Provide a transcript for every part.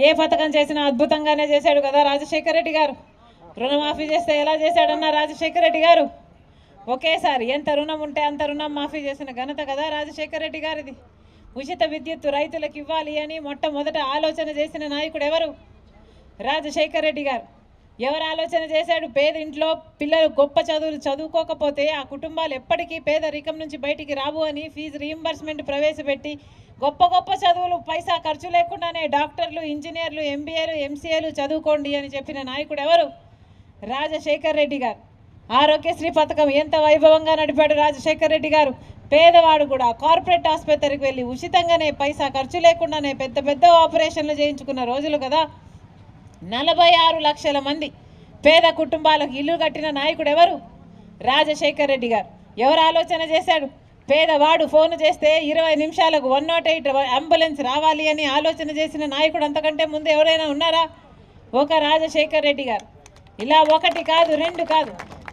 ఏ పథకం చేసినా అద్భుతంగానే చేశాడు కదా రాజశేఖర రెడ్డి గారు రుణమాఫీ చేస్తే ఎలా చేశాడన్న రాజశేఖర రెడ్డి గారు ఒకేసారి ఎంత రుణం ఉంటే అంత రుణం మాఫీ చేసిన ఘనత కదా రాజశేఖర రెడ్డి గారిది ఉచిత విద్యుత్తు రైతులకు ఇవ్వాలి అని మొట్టమొదట ఆలోచన చేసిన నాయకుడు ఎవరు రాజశేఖర రెడ్డి గారు ఎవరు ఆలోచన చేశాడు పేద ఇంట్లో పిల్లలు గొప్ప చదువులు చదువుకోకపోతే ఆ కుటుంబాలు ఎప్పటికీ పేదరికం నుంచి బయటికి రావు అని ఫీజు రీయింబర్స్మెంట్ ప్రవేశపెట్టి గొప్ప గొప్ప చదువులు పైసా ఖర్చు లేకుండానే డాక్టర్లు ఇంజనీర్లు ఎంబీఏలు ఎంసీఏలు చదువుకోండి అని చెప్పిన నాయకుడు ఎవరు రాజశేఖర్ రెడ్డి గారు ఆరోగ్యశ్రీ పథకం ఎంత వైభవంగా నడిపాడు రాజశేఖర్ రెడ్డి గారు పేదవాడు కూడా కార్పొరేట్ ఆసుపత్రికి వెళ్ళి ఉచితంగానే పైసా ఖర్చు లేకుండానే పెద్ద పెద్ద ఆపరేషన్లు చేయించుకున్న రోజులు కదా నలభై ఆరు లక్షల మంది పేద కుటుంబాలకు ఇల్లు కట్టిన నాయకుడు ఎవరు రాజశేఖర్ రెడ్డి గారు ఎవరు ఆలోచన చేశాడు పేదవాడు ఫోన్ చేస్తే ఇరవై నిమిషాలకు వన్ నాట్ ఎయిట్ అంబులెన్స్ రావాలి అని ఆలోచన చేసిన నాయకుడు అంతకంటే ముందు ఎవరైనా ఉన్నారా ఒక రాజశేఖర్ రెడ్డి గారు ఇలా ఒకటి కాదు రెండు కాదు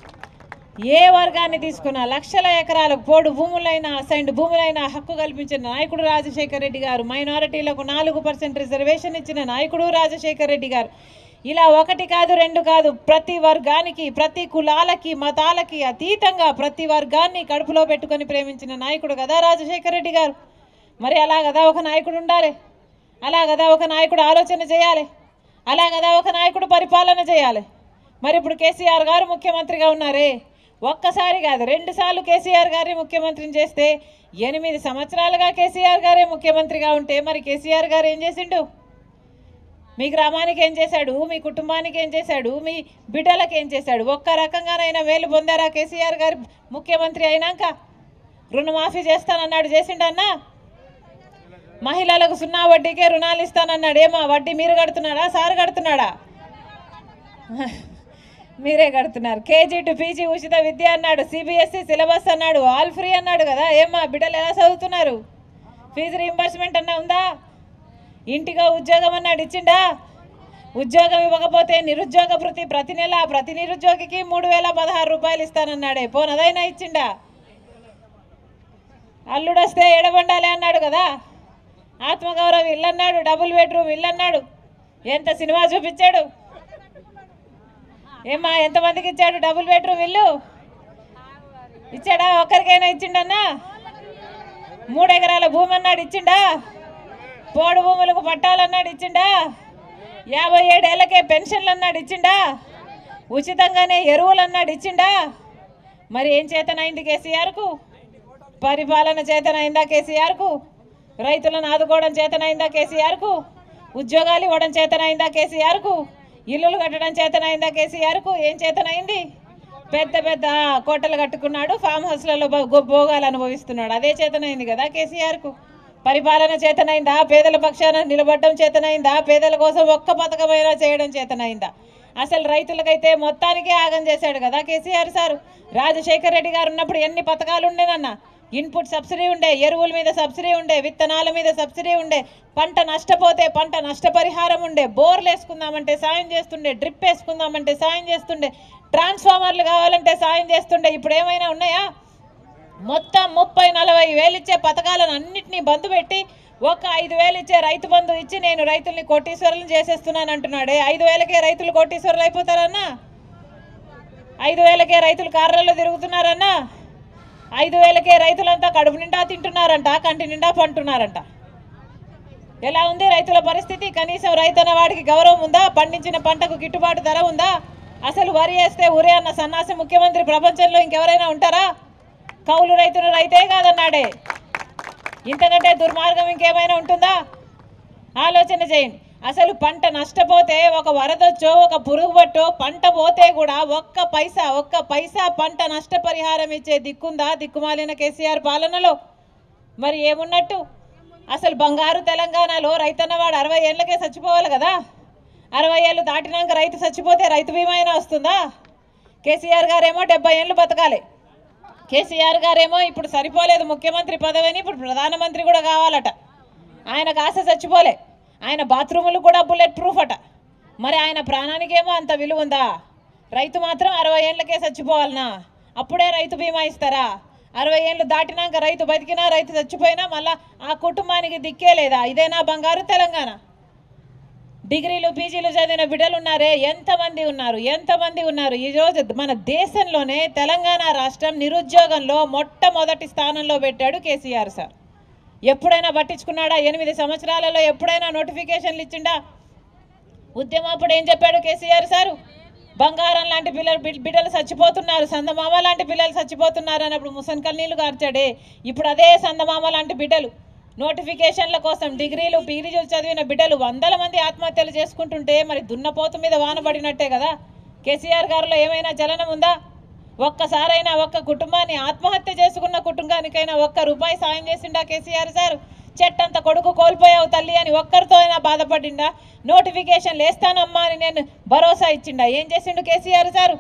ఏ వర్గాన్ని తీసుకున్నా లక్షల ఎకరాలకు పోడు భూములైనా అసైన్డ్ భూములైనా హక్కు కల్పించిన నాయకుడు రాజశేఖర రెడ్డి గారు మైనారిటీలకు నాలుగు పర్సెంట్ రిజర్వేషన్ ఇచ్చిన నాయకుడు రాజశేఖర రెడ్డి గారు ఇలా ఒకటి కాదు రెండు కాదు ప్రతి వర్గానికి ప్రతి కులాలకి మతాలకి అతీతంగా ప్రతి వర్గాన్ని కడుపులో పెట్టుకొని ప్రేమించిన నాయకుడు కదా రాజశేఖర రెడ్డి గారు మరి అలా కదా ఒక నాయకుడు ఉండాలి అలా కదా ఒక నాయకుడు ఆలోచన చేయాలి అలా కదా ఒక నాయకుడు పరిపాలన చేయాలి మరి ఇప్పుడు కేసీఆర్ గారు ముఖ్యమంత్రిగా ఉన్నారే ఒక్కసారి కాదు రెండు సార్లు కేసీఆర్ గారే ముఖ్యమంత్రిని చేస్తే ఎనిమిది సంవత్సరాలుగా కేసీఆర్ గారే ముఖ్యమంత్రిగా ఉంటే మరి కేసీఆర్ గారు ఏం చేసిండు మీ గ్రామానికి ఏం చేశాడు మీ కుటుంబానికి ఏం చేశాడు మీ బిడ్డలకు ఏం చేశాడు ఒక్క రకంగానైనా మేలు పొందారా కేసీఆర్ గారు ముఖ్యమంత్రి అయినాక రుణమాఫీ చేస్తానన్నాడు చేసిండన్నా మహిళలకు సున్నా వడ్డీకే రుణాలు ఇస్తానన్నాడు ఏమా వడ్డీ మీరు కడుతున్నారా సార్ కడుతున్నాడా మీరే కడుతున్నారు కేజీ టు పీజీ ఉచిత విద్య అన్నాడు సిబిఎస్ఈ సిలబస్ అన్నాడు ఆల్ ఫ్రీ అన్నాడు కదా ఏమ్మా బిడ్డలు ఎలా చదువుతున్నారు ఫీజు రీంబర్స్మెంట్ అన్నా ఉందా ఇంటిగా ఉద్యోగం అన్నాడు ఇచ్చిండా ఉద్యోగం ఇవ్వకపోతే నిరుద్యోగ భృతి ప్రతి నెల ప్రతి నిరుద్యోగికి మూడు వేల పదహారు రూపాయలు ఇస్తానన్నాడే పోనదైనా ఇచ్చిండా అల్లుడొస్తే ఎడబండాలి అన్నాడు కదా ఆత్మగౌరవం ఇల్లు అన్నాడు డబుల్ బెడ్రూమ్ ఇల్లు అన్నాడు ఎంత సినిమా చూపించాడు ఏమ్మా ఎంతమందికి ఇచ్చాడు డబుల్ బెడ్రూమ్ ఇల్లు ఇచ్చాడా ఒక్కరికైనా ఇచ్చిండన్నా మూడు ఎకరాల భూమి అన్నాడు ఇచ్చిండా పోడు భూములకు పట్టాలన్నాడు ఇచ్చిండా యాభై ఏడేళ్లకే పెన్షన్లు అన్నాడు ఇచ్చిండా ఉచితంగానే ఎరువులు అన్నాడు ఇచ్చిండా మరి ఏం చేతనైంది కేసీఆర్కు పరిపాలన చేతనైందా కేసీఆర్కు రైతులను ఆదుకోవడం చేతనైందా కేసీఆర్కు ఉద్యోగాలు ఇవ్వడం చేతనైందా కేసీఆర్కు ఇల్లులు కట్టడం చేతనైందా కేసీఆర్కు ఏం చేతనైంది పెద్ద పెద్ద కోటలు కట్టుకున్నాడు ఫామ్ హౌస్లలో భో- గో- భోగాలు అనుభవిస్తున్నాడు అదే చేతనైంది కదా కేసీఆర్కు పరిపాలన చేతనైందా పేదల పక్షాన నిలబడడం చేతనైందా పేదల కోసం ఒక్క పథకమైనా చేయడం చేతనైందా అసలు రైతులకైతే మొత్తానికి ఆగం చేశాడు కదా కేసీఆర్ సార్ రాజశేఖర్ రెడ్డి గారు ఉన్నప్పుడు ఎన్ని పథకాలు ఉండేనన్న ఇన్పుట్ సబ్సిడీ ఉండే ఎరువుల మీద సబ్సిడీ ఉండే విత్తనాల మీద సబ్సిడీ ఉండే పంట నష్టపోతే పంట నష్టపరిహారం ఉండే బోర్లు వేసుకుందామంటే సాయం చేస్తుండే డ్రిప్ వేసుకుందామంటే సాయం చేస్తుండే ట్రాన్స్ఫార్మర్లు కావాలంటే సాయం చేస్తుండే ఇప్పుడు ఏమైనా ఉన్నాయా మొత్తం ముప్పై నలభై వేలు ఇచ్చే పథకాలను అన్నింటినీ బంద్ పెట్టి ఒక ఐదు వేలు ఇచ్చే రైతు బంధు ఇచ్చి నేను రైతుల్ని కోటీశ్వరులను చేసేస్తున్నాను అంటున్నాడే ఐదు వేలకే రైతులు కోటీశ్వరులు అయిపోతారన్నా ఐదు వేలకే రైతులు కార్లలో తిరుగుతున్నారన్నా ఐదు వేలకే రైతులంతా కడుపు నిండా తింటున్నారంట కంటి నిండా పంటున్నారంట ఎలా ఉంది రైతుల పరిస్థితి కనీసం రైతన్న వాడికి గౌరవం ఉందా పండించిన పంటకు గిట్టుబాటు ధర ఉందా అసలు వరి వేస్తే ఊరే అన్న సన్నాసి ముఖ్యమంత్రి ప్రపంచంలో ఇంకెవరైనా ఉంటారా కౌలు రైతులు రైతే కాదన్నాడే ఇంతకంటే దుర్మార్గం ఇంకేమైనా ఉంటుందా ఆలోచన చేయండి అసలు పంట నష్టపోతే ఒక వరదొచ్చో ఒక పురుగు పట్టో పంట పోతే కూడా ఒక్క పైసా ఒక్క పైసా పంట నష్టపరిహారం ఇచ్చే దిక్కుందా దిక్కుమాలిన కేసీఆర్ పాలనలో మరి ఏమున్నట్టు అసలు బంగారు తెలంగాణలో రైతన్నవాడు అరవై ఏళ్ళకే చచ్చిపోవాలి కదా అరవై ఏళ్ళు దాటినాక రైతు చచ్చిపోతే రైతు బీమా అయినా వస్తుందా కేసీఆర్ గారేమో డెబ్బై ఏళ్ళు బతకాలి కేసీఆర్ గారేమో ఇప్పుడు సరిపోలేదు ముఖ్యమంత్రి పదవిని ఇప్పుడు ప్రధానమంత్రి కూడా కావాలట ఆయనకు ఆశ చచ్చిపోలే ఆయన బాత్రూములు కూడా బుల్లెట్ ప్రూఫ్ అట మరి ఆయన ప్రాణానికేమో అంత విలువ ఉందా రైతు మాత్రం అరవై ఏళ్ళకే చచ్చిపోవాలనా అప్పుడే రైతు బీమా ఇస్తారా అరవై ఏళ్ళు దాటినాక రైతు బతికినా రైతు చచ్చిపోయినా మళ్ళా ఆ కుటుంబానికి దిక్కే లేదా ఇదేనా బంగారు తెలంగాణ డిగ్రీలు పీజీలు చదివిన బిడ్డలు ఉన్నారే ఎంతమంది ఉన్నారు ఎంతమంది ఉన్నారు ఈరోజు మన దేశంలోనే తెలంగాణ రాష్ట్రం నిరుద్యోగంలో మొట్టమొదటి స్థానంలో పెట్టాడు కేసీఆర్ సార్ ఎప్పుడైనా పట్టించుకున్నాడా ఎనిమిది సంవత్సరాలలో ఎప్పుడైనా నోటిఫికేషన్లు ఇచ్చిండా ఉద్యమం అప్పుడు ఏం చెప్పాడు కేసీఆర్ సారు బంగారం లాంటి పిల్లలు బిడ్- బిడ్డలు చచ్చిపోతున్నారు సందమామ లాంటి పిల్లలు చచ్చిపోతున్నారు అన్నప్పుడు ముసన్కల్ నీళ్లు కార్చాడే ఇప్పుడు అదే సందమామ లాంటి బిడ్డలు నోటిఫికేషన్ల కోసం డిగ్రీలు పీజీలు చదివిన బిడ్డలు వందల మంది ఆత్మహత్యలు చేసుకుంటుంటే మరి దున్నపోతు మీద వాన పడినట్టే కదా కేసీఆర్ గారిలో ఏమైనా చలనం ఉందా ఒక్కసారైనా ఒక్క కుటుంబాన్ని ఆత్మహత్య చేసుకున్న కుటుంబానికైనా ఒక్క రూపాయి సాయం చేసిండా కేసీఆర్ సార్ చెట్టంత కొడుకు కోల్పోయావు తల్లి అని ఒక్కరితో అయినా బాధపడిండా నోటిఫికేషన్ లేస్తానమ్మా అని నేను భరోసా ఇచ్చిండా ఏం చేసిండు కేసీఆర్ సారు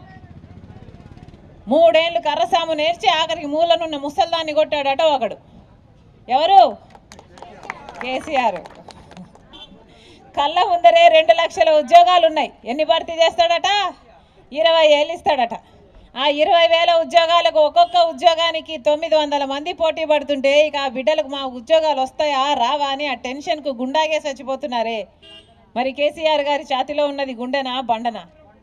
మూడేళ్లు కర్రసాము నేర్చి ఆఖరికి మూలనున్న ముసల్దాన్ని కొట్టాడట ఒకడు ఎవరు కేసీఆర్ కళ్ళ ముందరే రెండు లక్షల ఉద్యోగాలు ఉన్నాయి ఎన్ని భర్తీ చేస్తాడట ఇరవై ఏళ్ళు ఇస్తాడట ఆ ఇరవై వేల ఉద్యోగాలకు ఒక్కొక్క ఉద్యోగానికి తొమ్మిది వందల మంది పోటీ పడుతుంటే ఇక ఆ బిడ్డలకు మా ఉద్యోగాలు వస్తాయా రావా అని ఆ టెన్షన్కు గుండాగే చచ్చిపోతున్నారే మరి కేసీఆర్ గారి ఛాతిలో ఉన్నది గుండెనా బండనా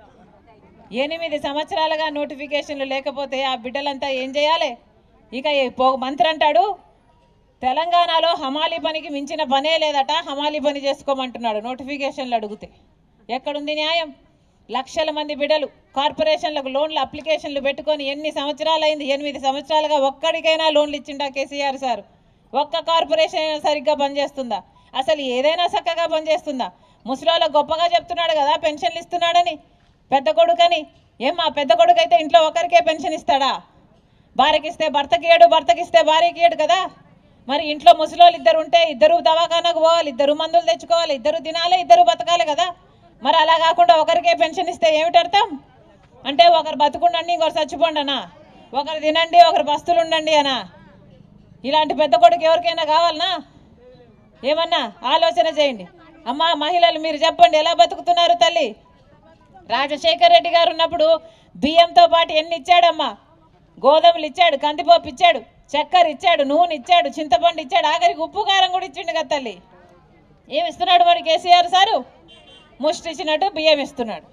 ఎనిమిది సంవత్సరాలుగా నోటిఫికేషన్లు లేకపోతే ఆ బిడ్డలంతా ఏం చేయాలి ఇక ఈ పో- మంత్రి అంటాడు తెలంగాణలో హమాలి పనికి మించిన పనే లేదట హమాలి పని చేసుకోమంటున్నాడు నోటిఫికేషన్లు అడిగితే ఎక్కడుంది న్యాయం లక్షల మంది బిడ్డలు కార్పొరేషన్లకు లోన్లు అప్లికేషన్లు పెట్టుకొని ఎన్ని సంవత్సరాలైంది ఎనిమిది సంవత్సరాలుగా ఒక్కడికైనా లోన్లు ఇచ్చిండా కేసీఆర్ సార్ ఒక్క కార్పొరేషన్ అయినా సరిగ్గా పనిచేస్తుందా అసలు ఏదైనా చక్కగా పనిచేస్తుందా ముసలిలో గొప్పగా చెప్తున్నాడు కదా పెన్షన్లు ఇస్తున్నాడని పెద్ద కొడుకని ఏం మా పెద్ద కొడుకు అయితే ఇంట్లో ఒకరికే పెన్షన్ ఇస్తాడా భార్యకిస్తే భర్తకి ఏడు భర్తకిస్తే భార్యకి ఏడు కదా మరి ఇంట్లో ముసలోళ్ళు ఇద్దరు ఉంటే ఇద్దరు దవాఖానకు పోవాలి ఇద్దరు మందులు తెచ్చుకోవాలి ఇద్దరు తినాలి ఇద్దరు బతకాలి కదా మరి అలా కాకుండా ఒకరికే పెన్షన్ ఇస్తే ఏమిటి అర్థం అంటే ఒకరు బతుకుండండి ఇంకొకరు చచ్చిపోండి అనా ఒకరు తినండి ఒకరు బస్తులు ఉండండి అనా ఇలాంటి పెద్ద కొడుకు ఎవరికైనా కావాలనా ఏమన్నా ఆలోచన చేయండి అమ్మా మహిళలు మీరు చెప్పండి ఎలా బతుకుతున్నారు తల్లి రాజశేఖర్ రెడ్డి గారు ఉన్నప్పుడు బియ్యంతో పాటు ఎన్ని ఇచ్చాడమ్మా గోధుమలు ఇచ్చాడు కందిపప్పు ఇచ్చాడు చక్కెర ఇచ్చాడు నూనె ఇచ్చాడు చింతపండు ఇచ్చాడు ఆఖరికి ఉప్పు కారం కూడా ఇచ్చిండు కదా తల్లి ఏమి ఇస్తున్నాడు మరి కేసీఆర్ సారు ముష్టి ఇచ్చినట్టు బియ్యం ఇస్తున్నాడు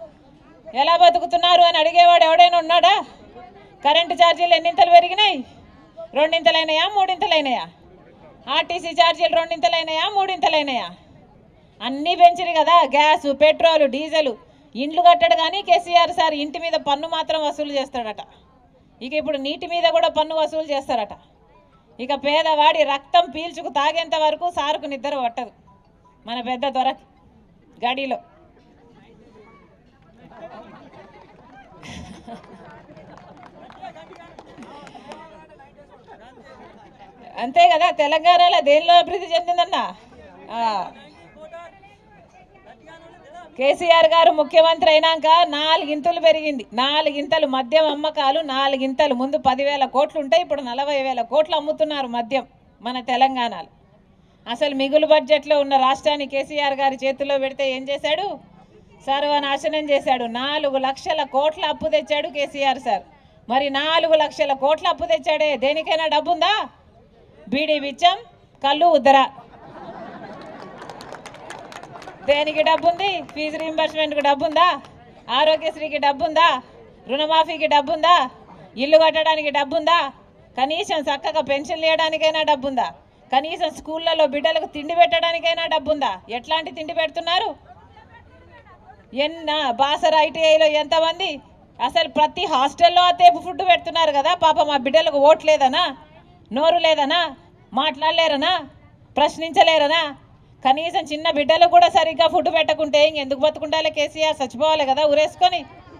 ఎలా బతుకుతున్నారు అని అడిగేవాడు ఎవడైనా ఉన్నాడా కరెంటు ఛార్జీలు ఎన్నింతలు పెరిగినాయి రెండింతలైనాయా మూడింతలైనాయా ఆర్టీసీ ఛార్జీలు రెండింతలైనాయా మూడింతలైనాయా అన్నీ పెంచిరు కదా గ్యాసు పెట్రోలు డీజిల్ ఇండ్లు కట్టడు కానీ కేసీఆర్ సార్ ఇంటి మీద పన్ను మాత్రం వసూలు చేస్తాడట ఇక ఇప్పుడు నీటి మీద కూడా పన్ను వసూలు చేస్తారట ఇక పేదవాడి రక్తం పీల్చుకు తాగేంత వరకు సారుకు నిద్ర పట్టదు మన పెద్ద దొర గడిలో అంతే కదా తెలంగాణలో దేనిలో అభివృద్ధి చెందిందన్నా ఆ. కేసీఆర్ గారు ముఖ్యమంత్రి అయినాక నాలుగింతలు పెరిగింది నాలుగింతలు మద్యం అమ్మకాలు నాలుగింతలు ముందు పదివేల కోట్లు ఉంటే ఇప్పుడు నలభై వేల కోట్లు అమ్ముతున్నారు మద్యం మన తెలంగాణలో అసలు మిగులు బడ్జెట్లో ఉన్న రాష్ట్రాన్ని కేసీఆర్ గారి చేతిలో పెడితే ఏం చేశాడు సర్వనాశనం చేశాడు నాలుగు లక్షల కోట్ల అప్పు తెచ్చాడు కేసీఆర్ సార్ మరి నాలుగు లక్షల కోట్ల అప్పు తెచ్చాడే దేనికైనా డబ్బుందా బీడీ బిచ్చం కళ్ళు ఉద్దర దేనికి డబ్బు ఉంది ఫీజు రీంబర్స్మెంట్కి డబ్బు ఉందా ఆరోగ్యశ్రీకి డబ్బు ఉందా రుణమాఫీకి డబ్బు ఉందా ఇల్లు కట్టడానికి డబ్బు ఉందా కనీసం చక్కగా పెన్షన్లు ఇవ్వడానికైనా డబ్బు ఉందా కనీసం స్కూళ్ళలో బిడ్డలకు తిండి పెట్టడానికైనా డబ్బు ఉందా ఎట్లాంటి తిండి పెడుతున్నారు ఎన్న బాసర ఐటీఐలో ఎంతమంది అసలు ప్రతి హాస్టల్లో అతేపు ఫుడ్ పెడుతున్నారు కదా పాప మా బిడ్డలకు ఓట్ లేదనా నోరు లేదనా మాట్లాడలేరనా ప్రశ్నించలేరనా కనీసం చిన్న బిడ్డలు కూడా సరిగ్గా ఫుడ్ పెట్టకుంటే ఇంకెందుకు బతుకుండాలి కేసీఆర్ చచ్చిపోవాలి కదా ఊరేసుకొని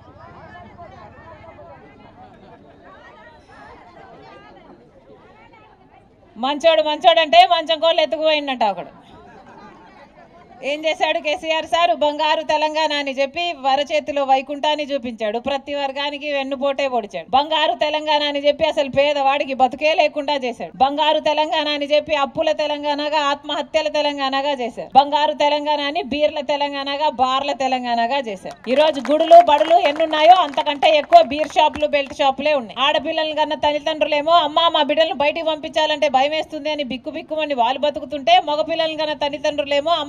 మంచోడు మంచోడు అంటే మంచం కోళ్ళు ఎత్తుకుపోయిందంట ఒకడు ఏం చేశాడు కేసీఆర్ సార్ బంగారు తెలంగాణ అని చెప్పి వరచేతిలో వైకుంఠాన్ని చూపించాడు ప్రతి వర్గానికి వెన్నుపోటే పొడిచాడు బంగారు తెలంగాణ అని చెప్పి అసలు పేదవాడికి బతుకే లేకుండా చేశాడు బంగారు తెలంగాణ అని చెప్పి అప్పుల తెలంగాణగా ఆత్మహత్యల తెలంగాణగా చేశారు బంగారు తెలంగాణ అని బీర్ల తెలంగాణగా బార్ల తెలంగాణగా చేశారు ఈ రోజు గుడులు బడులు ఎన్నున్నాయో అంతకంటే ఎక్కువ బీర్ షాపులు బెల్ట్ షాపులే ఉన్నాయి ఆడపిల్లలు కన్నా తల్లిదండ్రులేమో అమ్మ మా బిడ్డలను బయటికి పంపించాలంటే భయం వేస్తుంది అని బిక్కు బిక్కుమని వాళ్ళు బతుకుతుంటే మగ పిల్లలు కన్నా తల్లిదండ్రులేమో అమ్మ మా బిడ్డలు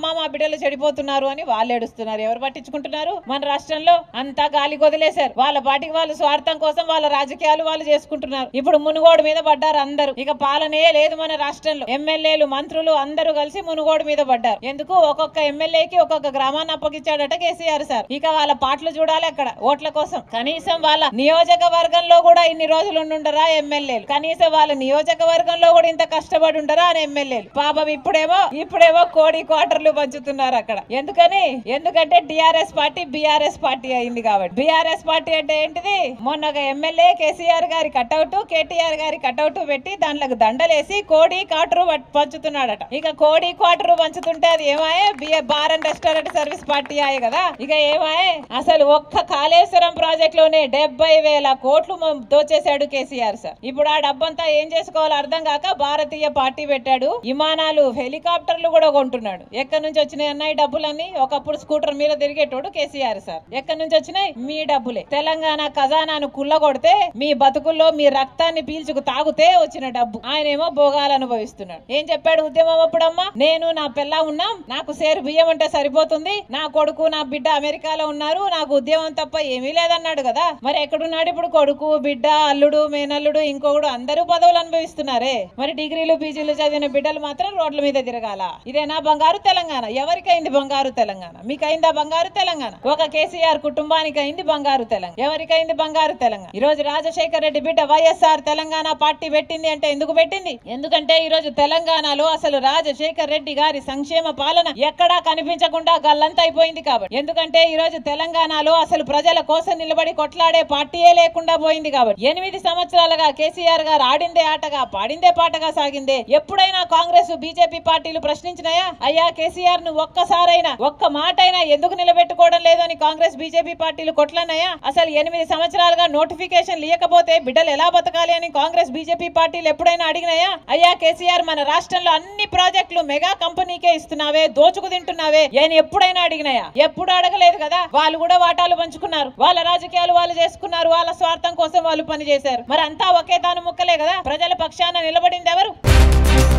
బిడ్డలు చెడిపోతున్నారు అని వాళ్ళు ఏడుస్తున్నారు ఎవరు పట్టించుకుంటున్నారు మన రాష్ట్రంలో అంతా గాలి వదిలేశారు వాళ్ళ పాటికి వాళ్ళు స్వార్థం కోసం వాళ్ళ రాజకీయాలు వాళ్ళు చేసుకుంటున్నారు ఇప్పుడు మునుగోడు మీద పడ్డారు అందరూ ఇక పాలనే లేదు మన రాష్ట్రంలో ఎమ్మెల్యేలు మంత్రులు అందరూ కలిసి మునుగోడు మీద పడ్డారు ఎందుకు ఒక్కొక్క ఎమ్మెల్యేకి ఒక్కొక్క గ్రామాన్ని అప్పగించాడట కేసీఆర్ సార్ ఇక వాళ్ళ పాటలు చూడాలి అక్కడ ఓట్ల కోసం కనీసం వాళ్ళ నియోజకవర్గంలో కూడా ఇన్ని రోజులు ఉండుండరా ఎమ్మెల్యేలు కనీసం వాళ్ళ నియోజకవర్గంలో కూడా ఇంత కష్టపడి ఉండరా అని ఎమ్మెల్యేలు పాపం ఇప్పుడేమో ఇప్పుడేమో కోడి క్వార్టర్లు పంచుతున్నారు అక్కడ ఎందుకని ఎందుకంటే టిఆర్ఎస్ పార్టీ బిఆర్ఎస్ పార్టీ అయింది కాబట్టి బిఆర్ఎస్ పార్టీ అంటే ఏంటిది మొన్న ఒక ఎమ్మెల్యే కేసీఆర్ గారి కటౌట్ కేటీఆర్ గారి కటౌట్ పెట్టి దాంట్లోకి దండలేసి కోడి క్వార్టర్ పంచుతున్నాడట ఇక కోడి క్వార్టర్ పంచుతుంటే అది ఏమాయే BA bar and restaurant service party అయ్యే కదా ఇక ఏమాయే అసలు ఒక్క కాళేశ్వరం ప్రాజెక్ట్ లోనే డెబ్బై వేల కోట్లు మ- దోచేశాడు కేసీఆర్ సార్ ఇప్పుడు ఆ డబ్బంతా ఏం చేసుకోవాలో అర్థం కాక భారతీయ పార్టీ పెట్టాడు విమానాలు హెలికాప్టర్లు కూడా కొంటున్నాడు ఎక్కడి నుంచి వచ్చినాయి అన్నాయి డబ్బులన్నీ ఒకప్పుడు స్కూటర్ మీద తిరిగేటోడు కేసీఆర్ సార్ ఎక్కడి నుంచి వచ్చినాయి మీ డబ్బులే తెలంగాణ ఖజానాను కుల్లగొడితే మీ బతుకుల్లో మీ రక్తాన్ని పీల్చుకు తాగుతే వచ్చిన డబ్బు ఆయనేమో భోగాలు అనుభవిస్తున్నాడు ఏం చెప్పాడు ఉద్యమం అప్పుడమ్మా నేను నా పిల్ల ఉన్నాం నాకు సేరు బియ్యం అంటే సరిపోతుంది నా కొడుకు నా బిడ్డ అమెరికాలో ఉన్నారు నాకు ఉద్యమం తప్ప ఏమీ లేదన్నాడు కదా మరి ఎక్కడున్నాడు ఇప్పుడు కొడుకు బిడ్డ అల్లుడు మేనల్లుడు ఇంకొకడు అందరూ పదవులు అనుభవిస్తున్నారే మరి డిగ్రీలు పీజీలు చదివిన బిడ్డలు మాత్రం రోడ్ల మీద తిరగాల ఇదేనా బంగారు తెలంగాణ ఎవరికైంది బంగారు తెలంగాణ మీకైందా బంగారు తెలంగాణ ఒక కేసీఆర్ కుటుంబానికి అయింది బంగారు తెలంగాణ ఎవరికైంది బంగారు తెలంగాణ ఈ రోజు రాజశేఖర రెడ్డి బిడ్డ వైఎస్ఆర్ తెలంగాణ పార్టీ పెట్టింది అంటే ఎందుకు పెట్టింది ఎందుకంటే ఈ రోజు తెలంగాణలో అసలు రాజశేఖర్ రెడ్డి గారి సంక్షేమ పాలన ఎక్కడా కనిపించకుండా గల్లంత అయిపోయింది కాబట్టి ఎందుకంటే ఈ రోజు తెలంగాణలో అసలు ప్రజల కోసం నిలబడి కొట్లాడే పార్టీయే లేకుండా పోయింది కాబట్టి ఎనిమిది సంవత్సరాలుగా కేసీఆర్ గారు ఆడిందే ఆటగా పాడిందే పాటగా సాగిందే ఎప్పుడైనా కాంగ్రెస్ బీజేపీ పార్టీలు ప్రశ్నించినాయా అయ్యా కేసీఆర్ ను ఒక్కసారైనా ఒక్క మాట అయినా ఎందుకు నిలబెట్టుకోవడం లేదని కాంగ్రెస్ బీజేపీ పార్టీలు కొట్లన్నాయా అసలు ఎనిమిది సంవత్సరాలుగా నోటిఫికేషన్ లేకపోతే బిడ్డలు ఎలా బతకాలి అని కాంగ్రెస్ బీజేపీ పార్టీలు ఎప్పుడైనా అడిగినాయా అయ్యా కేసీఆర్ మన రాష్ట్రంలో అన్ని ప్రాజెక్టులు మెగా కంపెనీకే ఇస్తున్నావే దోచుకు తింటున్నావే నేను ఎప్పుడైనా అడిగినాయా ఎప్పుడు అడగలేదు కదా వాళ్ళు కూడా వాటాలు పంచుకున్నారు వాళ్ళ రాజకీయాలు వాళ్ళు చేసుకున్నారు వాళ్ళ స్వార్థం కోసం వాళ్ళు పనిచేశారు మరి అంతా ఒకే తాను ముక్కలే కదా ప్రజల పక్షాన నిలబడింది ఎవరు